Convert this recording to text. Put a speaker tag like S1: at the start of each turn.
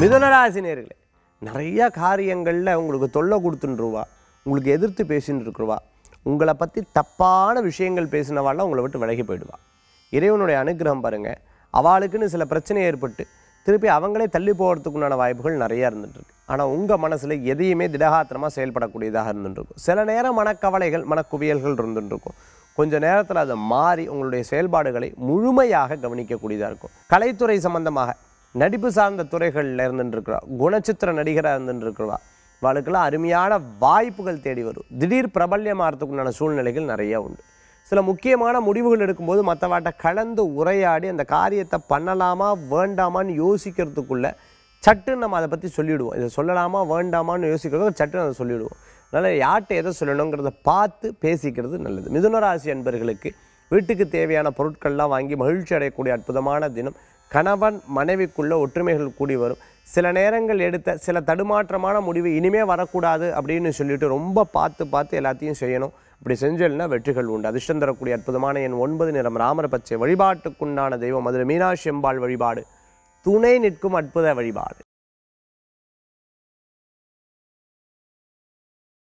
S1: மிதுனராசி நேர்களே நிறைய காரியங்களில் உங்களுக்கு தொல்லை கொடுத்துட்டுருவா உங்களுக்கு எதிர்த்து பேசின்னு இருக்கிறவா உங்களை பற்றி தப்பான விஷயங்கள் பேசினவாள்லாம் உங்களை விட்டு விலகி போயிடுவா இறைவனுடைய அனுகிரகம் பாருங்க அவளுக்குன்னு சில பிரச்சனை ஏற்பட்டு திருப்பி அவங்களே தள்ளி போகிறதுக்கு உண்டான வாய்ப்புகள் நிறையா இருந்துட்டு இருக்கு ஆனால் உங்கள் மனசில் எதையுமே திடகாத்திரமாக செயல்படக்கூடியதாக இருந்துட்டு இருக்கும் சில நேரம் மனக்கவலைகள் மனக்குவியல்கள் இருந்துட்டு இருக்கும் கொஞ்ச நேரத்தில் அதை மாறி உங்களுடைய செயல்பாடுகளை முழுமையாக கவனிக்கக்கூடியதாக இருக்கும் கலைத்துறை சம்பந்தமாக நடிப்பு சார்ந்த துறைகளில் இருந்துட்டு இருக்கிறா குணச்சித்திர நடிகராக இருந்துட்டு இருக்கிறவா அவளுக்கெல்லாம் அருமையான வாய்ப்புகள் தேடி வரும் திடீர் பிரபல்யமாகறதுக்குண்டான சூழ்நிலைகள் நிறைய உண்டு சில முக்கியமான முடிவுகள் எடுக்கும்போது மற்றவாட்ட கலந்து உரையாடி அந்த காரியத்தை பண்ணலாமா வேண்டாமான்னு யோசிக்கிறதுக்குள்ள சட்டுன்னு நம்ம அதை பற்றி சொல்லிவிடுவோம் இதை சொல்லலாமா வேண்டாமான்னு யோசிக்கிறதுக்கு சட்டுன்னு அதை சொல்லிவிடுவோம் அதனால் யார்கிட்ட எதை சொல்லணுங்கிறத பார்த்து பேசிக்கிறது நல்லது மிதுனராசி அன்பர்களுக்கு வீட்டுக்கு தேவையான பொருட்கள்லாம் வாங்கி மகிழ்ச்சி அடையக்கூடிய அற்புதமான தினம் கணவன் மனைவிக்குள்ள ஒற்றுமைகள் கூடி வரும் சில நேரங்கள் எடுத்த சில தடுமாற்றமான முடிவு இனிமே வரக்கூடாது அப்படின்னு சொல்லிட்டு ரொம்ப பார்த்து பார்த்து எல்லாத்தையும் செய்யணும் அப்படி செஞ்சல்னா வெற்றிகள் உண்டு அதிர்ஷ்டம் தரக்கூடிய அற்புதமான என் ஒன்பது நிறம் ராமர பச்சை வழிபாட்டுக்குண்டான தெய்வம் மதுரை மீனாட்சி அம்பாள் வழிபாடு துணை நிற்கும் அற்புத வழிபாடு